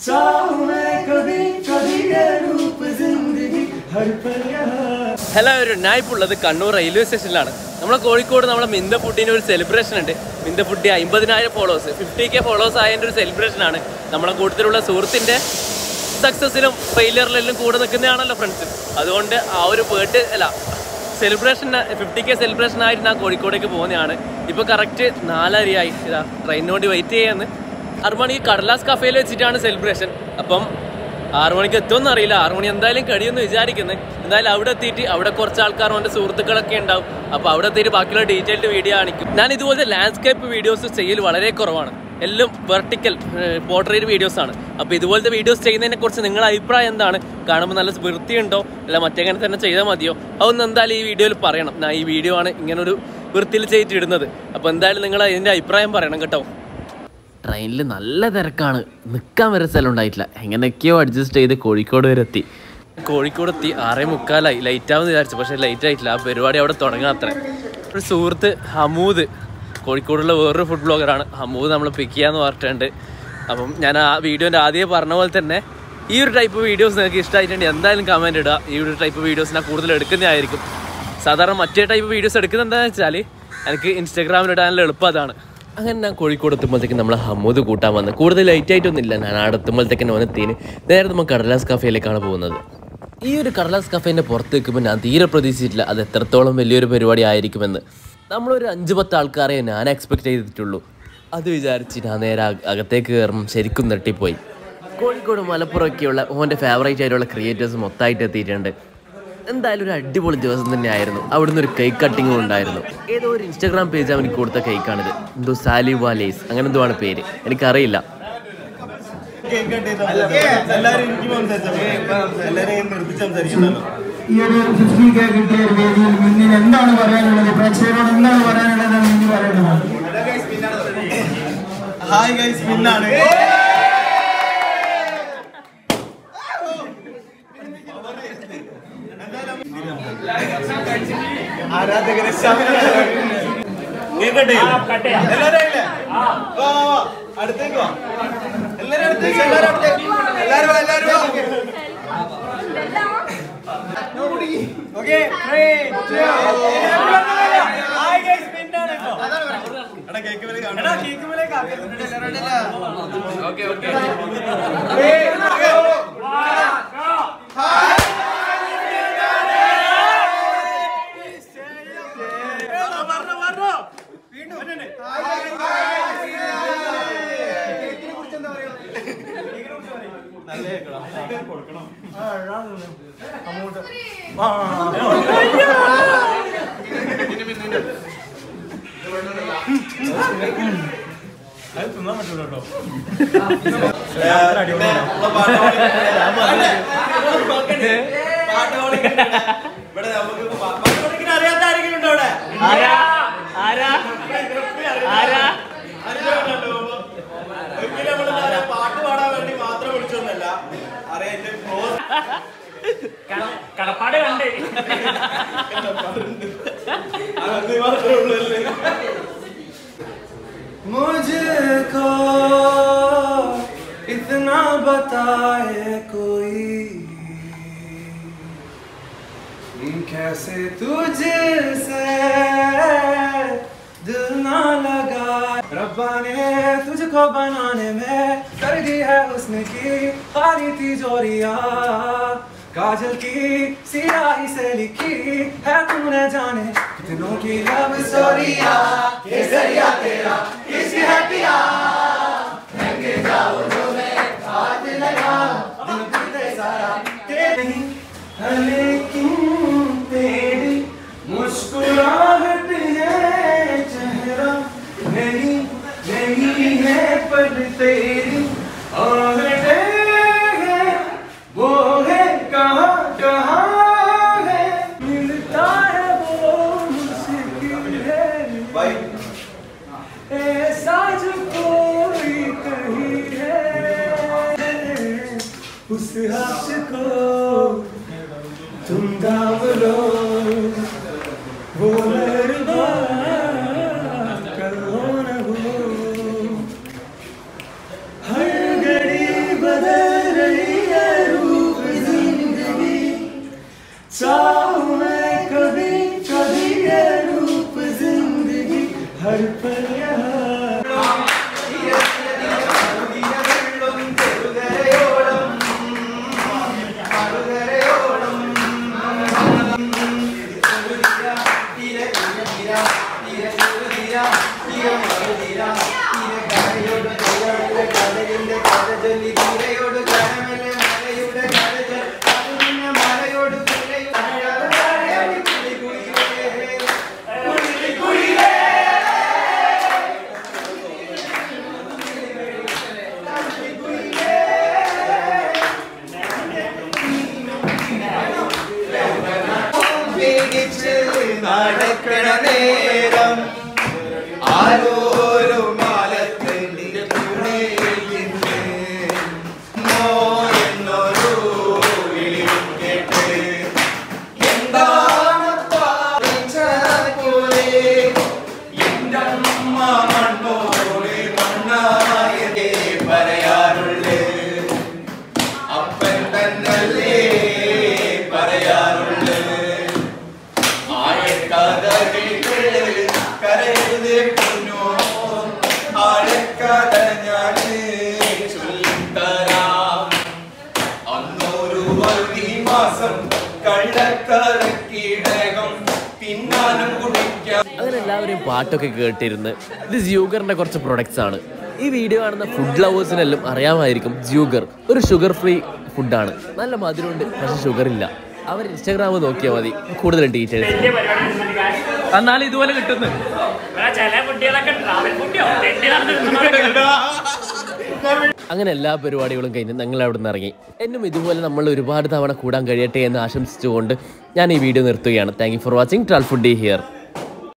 चाहूं मैं कभी कभी ये रूप जिंदगी हर पल यहाँ ഹലോ ഒരു ഞാൻ ഇപ്പോൾ ഉള്ളത് കണ്ണൂർ റെയിൽവേ സ്റ്റേഷനിലാണ് നമ്മളെ കോഴിക്കോട് നമ്മളെ മിന്ത ഫുഡിന് ഒരു സെലിബ്രേഷൻ ഉണ്ട് മിന്ത ഫുഡി അമ്പതിനായിരം ഫോളോവേഴ്സ് ഫിഫ്റ്റി കെ ഫോളോവേഴ്സ് ആയതിൻ്റെ ഒരു സെലിബ്രേഷൻ ആണ് നമ്മളെ കൂട്ടത്തിലുള്ള സുഹൃത്തിൻ്റെ സക്സസിലും ഫെയിലിയറിലെല്ലാം കൂടെ നിൽക്കുന്നതാണല്ലോ ഫ്രണ്ട്സ് അതുകൊണ്ട് ആ ഒരു ബേർഡ് അല്ല സെലിബ്രേഷൻ ഫിഫ്റ്റി കെ സെലിബ്രേഷൻ ആയിട്ട് ഞാൻ കോഴിക്കോടേക്ക് പോകുന്നതാണ് ഇപ്പോൾ കറക്റ്റ് നാലരയായി ഇതാ ട്രെയിനിന് വേണ്ടി വെയിറ്റ് ചെയ്യാന്ന് ആറ് മണിക്ക് കടലാസ് കഫേയിൽ വെച്ചിട്ടാണ് സെലിബ്രേഷൻ അപ്പം ആറു മണിക്ക് എത്തുമെന്ന് അറിയില്ല ആറു മണി എന്തായാലും കഴിയുമെന്ന് വിചാരിക്കുന്നത് എന്തായാലും അവിടെ എത്തിയിട്ട് അവിടെ കുറച്ച് ആൾക്കാർ എൻ്റെ സുഹൃത്തുക്കളൊക്കെ ഉണ്ടാവും അപ്പോൾ അവിടെ എത്തിയിട്ട് ബാക്കിയുള്ള ഡീറ്റെയിൽഡ് വീഡിയോ കാണിക്കും ഞാൻ ഇതുപോലത്തെ ലാൻഡ്സ്കേപ്പ് വീഡിയോസ് ചെയ്യൽ വളരെ കുറവാണ് എല്ലാം വെർട്ടിക്കൽ പോർട്രേറ്റ് വീഡിയോസ് ആണ് അപ്പോൾ ഇതുപോലത്തെ വീഡിയോസ് ചെയ്യുന്നതിനെ കുറിച്ച് നിങ്ങളുടെ അഭിപ്രായം എന്താണ് കാണുമ്പോൾ നല്ല വൃത്തിയുണ്ടോ അല്ല മറ്റെങ്ങനെ തന്നെ ചെയ്താൽ മതിയോ അതൊന്നും എന്തായാലും ഈ വീഡിയോയിൽ പറയണം ഞാൻ ഈ വീഡിയോ ആണ് ഇങ്ങനൊരു വൃത്തിയിൽ ചെയ്തിടുന്നത് അപ്പോൾ എന്തായാലും നിങ്ങൾ അതിൻ്റെ അഭിപ്രായം പറയണം കേട്ടോ ട്രെയിനിൽ നല്ല തിരക്കാണ് നിൽക്കാൻ വരെ സ്ഥലം ഉണ്ടായിട്ടില്ല എങ്ങനെയൊക്കെയോ അഡ്ജസ്റ്റ് ചെയ്ത് കോഴിക്കോട് വരെ എത്തി കോഴിക്കോട് എത്തി ആറേ മുക്കാലായി ലൈറ്റ് ആവുമെന്ന് വിചാരിച്ചു പക്ഷേ ലൈറ്റ് ആയിട്ടില്ല ആ പരിപാടി അവിടെ തുടങ്ങാൻ അത്ര ഒരു സുഹൃത്ത് ഹമൂദ് കോഴിക്കോടുള്ള വേറൊരു ഫുഡ് ബ്ലോഗറാണ് ഹമൂദ് നമ്മൾ പിക്ക് ചെയ്യാന്ന് പറഞ്ഞിട്ടുണ്ട് അപ്പം ഞാൻ ആ വീഡിയോൻ്റെ ആദ്യമേ പറഞ്ഞ പോലെ തന്നെ ഈ ഒരു ടൈപ്പ് വീഡിയോസ് നിങ്ങൾക്ക് ഇഷ്ടമായിട്ടുണ്ടെങ്കിൽ എന്തായാലും കമൻറ്റ് ഇടുക ഈ ഒരു ടൈപ്പ് വീഡിയോസ് ഞാൻ കൂടുതൽ എടുക്കുന്നതായിരിക്കും സാധാരണ മറ്റേ ടൈപ്പ് വീഡിയോസ് എടുക്കുന്നത് എന്താണെന്ന് വെച്ചാൽ എനിക്ക് ഇൻസ്റ്റാഗ്രാമിൽ ഇടാനുള്ള എളുപ്പം അതാണ് അങ്ങനെ ഞാൻ കോഴിക്കോട് എത്തുമ്പോഴത്തേക്ക് നമ്മൾ ഹമ്മൂദ് കൂട്ടാൻ വന്ന് കൂടുതൽ ലൈറ്റ് ആയിട്ടൊന്നുമില്ല ഞാൻ അവിടെ എത്തുമ്പോഴത്തേക്ക് ഓനെത്തിന് നേരെ നമ്മൾ കടലാസ് കഫേയിലേക്കാണ് പോകുന്നത് ഈ ഒരു കടലാസ് കഫേൻ്റെ പുറത്ത് നിൽക്കുമ്പോൾ ഞാൻ തീരെ പ്രതീക്ഷിച്ചിട്ടില്ല അത് എത്രത്തോളം വലിയൊരു പരിപാടി ആയിരിക്കുമെന്ന് നമ്മളൊരു അഞ്ച് പത്ത് ആൾക്കാരെ ഞാൻ എക്സ്പെക്ട് ചെയ്തിട്ടുള്ളൂ അത് വിചാരിച്ച് ഞാൻ നേരെ അക- അകത്തേക്ക് കയറും ശരിക്കും നെട്ടിപ്പോയി കോഴിക്കോട് മലപ്പുറമൊക്കെയുള്ള ഓൻ്റെ ഫേവറേറ്റ് ആയിട്ടുള്ള ക്രിയേറ്റേഴ്സ് മൊത്തമായിട്ട് എത്തിയിട്ടുണ്ട് എന്തായാലും ഒരു അടിപൊളി ദിവസം തന്നെയായിരുന്നു അവിടുന്ന് ഒരു കേക്ക് കട്ടിങ്ങും ഉണ്ടായിരുന്നു ഏതോ ഒരു ഇൻസ്റ്റാഗ്രാം പേജ് അവനിക്ക് കൊടുത്ത കേക്കാണിത് എന്തോ സാലി വാലേസ് അങ്ങനെ എന്തോ ആണ് പേര് എനിക്കറിയില്ല എല്ലാരും എനിക്ക് സംസാരിച്ചു എല്ലാരും നിർത്തിച്ച് സംസാരിക്കുന്നല്ലോ ഈ ഒരു ഫിഫ്റ്റി കെ കിട്ടിയ ഒരു വേദിയിൽ മിന്നിന് എന്താണ് പറയാനുള്ളത് പ്രേക്ഷകരോട് എന്താണ് പറയാനുള്ളത് മിന്നി പറയുന്നത് ഹായ് ഗൈസ് പിന്നാണ് ആരാധകരെ കേക്കട്ടെ എല്ലാരും ആയില്ലേ? വാ, വാ, വാ. അടുത്തേക്ക് വാ എല്ലാരും അടുത്തേക്ക് എല്ലാരും അടുത്തേക്ക് എല്ലാരും വാ, എല്ലാരും വാ. Okay, three, two, Hi guys, പിന്നാണ് ഇപ്പൊ. എടാ, കേക്ക് മേലെ കാണണം. Three, two, പറഞ്ഞോ, പറഞ്ഞോ. വന്നിട്ടുണ്ട്. നല്ല കേക്കടാ. കൊടുക്കണം. അങ്ങോട്ട്. ആ, അത് തിന്നാൻ പറ്റൂല കേട്ടോ ഇവിടെ നമുക്ക് പാട്ട് അറിയാത്ത ആരെങ്കിലും ഉണ്ടോ അവിടെ ഒരിക്കലും നമ്മള് എന്താ പറയാ, പാട്ട് പാടാൻ വേണ്ടി മാത്രം വിളിച്ചൊന്നല്ല അറിയാം എന്റെ ക്ലോസ് കടപ്പാട് കണ്ട് അത് മാത്രമേ ഉള്ളൂ അല്ലേ मुझको इतना बताए कोई कैसे तुझसे दिल ना लगा रब्बा ने तुझको बनाने में कर दी है उसने की खाली तिजोरिया काजल की सियाही से लिखी है तूने जाने कितनों की लव स्टोरिया केसरिया तेरा इश्क है पिया रंगे जाओ जो मैं हाथ लगा दिल टूटे सारा तेरे ही है लेकिन तेरी मुस्कुराहट है चेहरा नहीं नहीं है पर तेरी आहटें हैं वो है कहाँ कहाँ है मिलता है वो मुश्किल है ऐसा जो कोई कहीं है उस हर्ष को तुम दाम लो वो मेहरबान कल हो न हो हर घड़ी बदल വള്ളക്കരക്കിടകം തിന്നാനും കുടിക്കാം അങ്ങനെ എല്ലാവരും പാട്ടൊക്കെ കേട്ടിരുന്ന് ഇത് ജ്യൂഗറിന്റെ കുറച്ച് പ്രൊഡക്ട്സ് ആണ് ഈ വീഡിയോ കാണുന്ന ഫുഡ് ലവേഴ്സിനെല്ലാം അറിയാമായിരിക്കും ജ്യൂഗർ ഒരു ഷുഗർ ഫ്രീ ഫുഡാണ് നല്ല മധുരമുണ്ട് പക്ഷെ ഷുഗർ ഇല്ല അവർ ഇൻസ്റ്റാഗ്രാം നോക്കിയാൽ മതി കൂടുതൽ ഡീറ്റെയിൽസ് എന്നാലും ഇതുപോലെ കിട്ടുന്നു ചില കുട്ടികളൊക്കെ ട്രാവൽ കുട്ടിയോ തെണ്ടി നടന്നിരുന്നവരൊക്കെ അങ്ങനെ എല്ലാ പരിപാടികളും കഴിഞ്ഞ് ഞങ്ങൾ അവിടെ നിന്ന് ഇറങ്ങി എന്നും ഇതുപോലെ നമ്മൾ ഒരുപാട് തവണ കൂടാൻ കഴിയട്ടെ എന്ന് ആശംസിച്ചുകൊണ്ട് ഞാൻ ഈ വീഡിയോ നിർത്തുകയാണ് താങ്ക് യു ഫോർ വാച്ചിങ് ട്രാൽ ഫുഡ് ഹിയർ